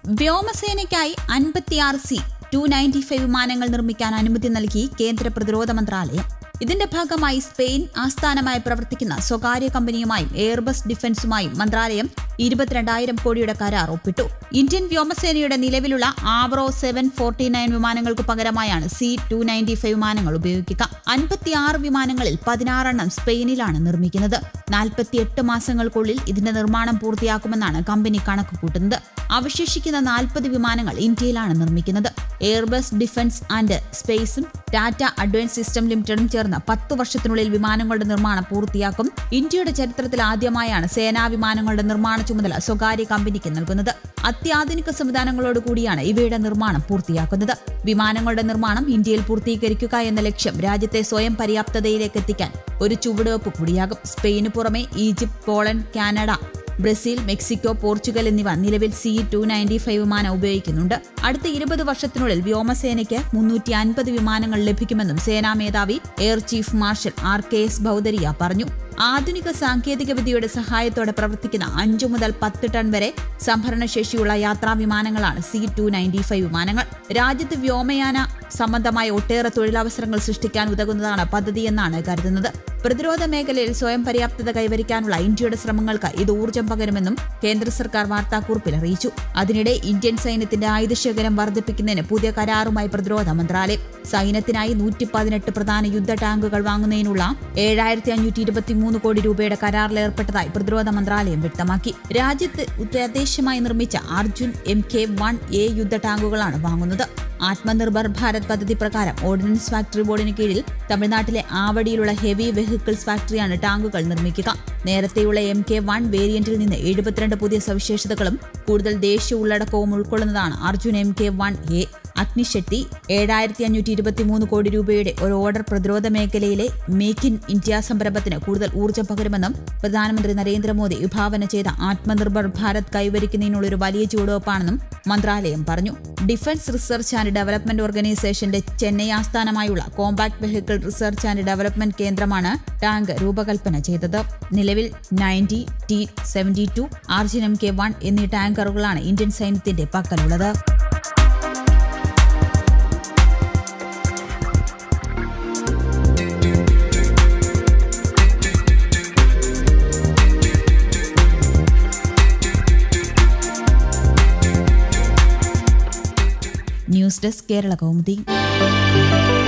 വ്യോമസേനയ്ക്കായി അൻപത്തിയാറ് C two ninety five വിമാനങ്ങൾ നിർമ്മിക്കാൻ അനുമതി നൽകി കേന്ദ്ര പ്രതിരോധ മന്ത്രാലയം ഇതിന്റെ ഭാഗമായി സ്പെയിൻ ആസ്ഥാനമായി പ്രവർത്തിക്കുന്ന സ്വകാര്യ കമ്പനിയുമായും എയർബസ് ഡിഫൻസുമായും മന്ത്രാലയം ഇരുപത്തിരണ്ടായിരം കോടിയുടെ കരാർ ഒപ്പിട്ടു ഇന്ത്യൻ വ്യോമസേനയുടെ നിലവിലുള്ള ആവറോ സെവൻ ഫോർട്ടി നയൻ വിമാനങ്ങൾക്ക് പകരമായാണ് സി ടു നയൻറ്റി ഫൈവ് വിമാനങ്ങൾ ഉപയോഗിക്കുക അൻപത്തിയാറ് വിമാനങ്ങളിൽ പതിനാറെണ്ണം സ്പെയിനിലാണ് നിർമ്മിക്കുന്നത് നാൽപ്പത്തിയെട്ട് മാസങ്ങൾക്കുള്ളിൽ ഇതിന്റെ നിർമ്മാണം പൂർത്തിയാക്കുമെന്നാണ് കമ്പനി കണക്ക് കൂട്ടുന്നത് അവശേഷിക്കുന്ന നാൽപ്പത് വിമാനങ്ങൾ ഇന്ത്യയിലാണ് നിർമ്മിക്കുന്നത് എയർബസ് ഡിഫൻസ് ആൻഡ് സ്പേസും ടാറ്റ അഡ്വാൻസ് സിസ്റ്റം ലിമിറ്റഡും ചേർന്ന് പത്ത് വർഷത്തിനുള്ളിൽ വിമാനങ്ങളുടെ നിർമ്മാണം പൂർത്തിയാക്കും ഇന്ത്യയുടെ ചരിത്രത്തിൽ ആദ്യമായാണ് സേനാ വിമാനങ്ങളുടെ നിർമ്മാണ ചുമതല സ്വകാര്യ കമ്പനിക്ക് നൽകുന്നത് അത്യാധുനിക സംവിധാനങ്ങളോട് കൂടിയാണ് ഇവയുടെ നിർമ്മാണം പൂർത്തിയാക്കുന്നത് വിമാനങ്ങളുടെ നിർമ്മാണം ഇന്ത്യയിൽ പൂർത്തീകരിക്കുക എന്ന ലക്ഷ്യം രാജ്യത്തെ സ്വയം പര്യാപ്തതയിലേക്ക് എത്തിക്കാൻ ഒരു ചുവടുവെപ്പ് കൂടിയാകും സ്പെയിന് പുറമെ Egypt Poland Canada Brazil Mexico Portugal എന്നിവ നിലവിൽ സി ടു നയൻറ്റി ഫൈവ് വിമാനം ഉപയോഗിക്കുന്നുണ്ട് അടുത്ത ഇരുപത് വർഷത്തിനുള്ളിൽ വ്യോമസേനയ്ക്ക് മുന്നൂറ്റി അൻപത് വിമാനങ്ങൾ ലഭിക്കുമെന്നും സേനാ മേധാവി air chief marshal R K S Bhadauria പറഞ്ഞു ആധുനിക സാങ്കേതിക വിദ്യയുടെ സഹായത്തോടെ പ്രവർത്തിക്കുന്ന അഞ്ചു മുതൽ പത്ത് ടൺ വരെ സംഭരണശേഷിയുള്ള യാത്രാ വിമാനങ്ങളാണ് സി ടു നയൻറ്റി ഫൈവ് വിമാനങ്ങൾ രാജ്യത്ത് വ്യോമയാന സംബന്ധമായ ഒട്ടേറെ തൊഴിലവസരങ്ങൾ സൃഷ്ടിക്കാൻ ഉതകുന്നതാണ് പദ്ധതിയെന്നാണ് കരുതുന്നത് പ്രതിരോധ മേഖലയിൽ സ്വയം പര്യാപ്തത കൈവരിക്കാനുള്ള ഇന്ത്യയുടെ ശ്രമങ്ങൾക്ക് ഇത് ഊർജ്ജം പകരുമെന്നും കേന്ദ്ര സർക്കാർ വാർത്താക്കുറിപ്പിൽ അറിയിച്ചു അതിനിടെ ഇന്ത്യൻ സൈന്യത്തിന്റെ ആയുധശേഖരം വർദ്ധിപ്പിക്കുന്നതിന് പുതിയ കരാറുമായി പ്രതിരോധ മന്ത്രാലയം സൈന്യത്തിനായി നൂറ്റി പതിനെട്ട് പ്രധാന യുദ്ധ ടാങ്കുകൾ വാങ്ങുന്നതിനുള്ള ഏഴായിരത്തി അഞ്ഞൂറ്റി ഇരുപത്തിമൂന്ന് കോടി രൂപയുടെ കരാറിൽ ഏർപ്പെട്ടതായി പ്രതിരോധ മന്ത്രാലയം വ്യക്തമാക്കി രാജ്യത്ത് ഉത്തരദേശമായി നിർമ്മിച്ച Arjun M K one A യുദ്ധ ടാങ്കുകളാണ് വാങ്ങുന്നത് ആത്മനിർഭർ ഭാരത് പദ്ധതി പ്രകാരം ഓർഡിനൻസ് ഫാക്ടറി ബോർഡിന് കീഴിൽ തമിഴ്നാട്ടിലെ ആവടിയിലുള്ള ഹെവി വെഹിക്കിൾസ് ഫാക്ടറിയാണ് ടാങ്കുകൾ നിർമ്മിക്കുക നേരത്തെയുള്ള എം കെ വൺ വേരിയന്റിൽ നിന്ന് എഴുപത്തിരണ്ട് പുതിയ സവിശേഷതകളും കൂടുതൽ ദേശീയ ഉള്ളടക്കവും ഉൾക്കൊള്ളുന്നതാണ് Arjun M K one A അഗ്നിശക്തി ഏഴായിരത്തി അഞ്ഞൂറ്റി ഇരുപത്തിമൂന്ന് കോടി രൂപയുടെ ഒരു ഓർഡർ പ്രതിരോധ മേഖലയിലെ മേക്ക് ഇൻ ഇന്ത്യ സംരംഭത്തിന് കൂടുതൽ ഊർജ്ജം പകരുമെന്നും പ്രധാനമന്ത്രി നരേന്ദ്രമോദി വിഭാവന ചെയ്ത ആത്മനിർഭർ ഭാരത് കൈവരിക്കുന്നതിനുള്ള ഒരു വലിയ ചുവടുവെപ്പാണെന്നും മന്ത്രാലയം പറഞ്ഞു ഡിഫൻസ് റിസർച്ച് ആൻഡ് ഡെവലപ്മെന്റ് ഓർഗനൈസേഷന്റെ ചെന്നൈ ആസ്ഥാനമായുള്ള combat vehicle research and development കേന്ദ്രമാണ് ടാങ്ക് രൂപകൽപ്പന ചെയ്തത് നിലവിൽ ninety T seventy two Arjun M K one എന്നീ ടാങ്കറുകളാണ് ഇന്ത്യൻ സൈന്യത്തിന്റെ പക്കലുള്ളത് ന്യൂസ് ഡെസ്ക് കേരള കൗമുദി